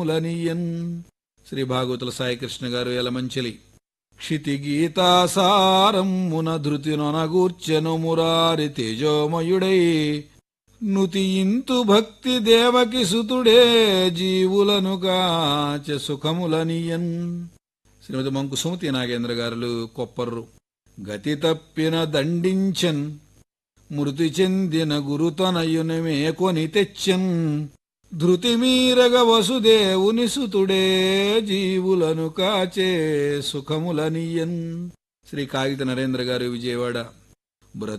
ములనీయన్ శ్రీ భాగవతుల సాయికృష్ణ గారు ఎలమంచిలి క్షితిగీతాసారమ్మున ధృతి నొనగూర్చెను మురారి తేజోమయుడై నుతియింతు భక్తి దేవకి సుతుడే జీవులను కాచ సుఖములనియన్ శ్రీమతి మంకు సుమతి నాగేంద్ర గారులు కొప్పర్రు గతి తప్పిన దండించన్ మృతి చెందిన గురుతనయుని మేకొని తెచ్చన్ ధృతి మీరగ వసుదేవుని సుతుడే జీవులను కాచే సుఖములనియన్ శ్రీ కాగిత నరేంద్ర గారు విజయవాడ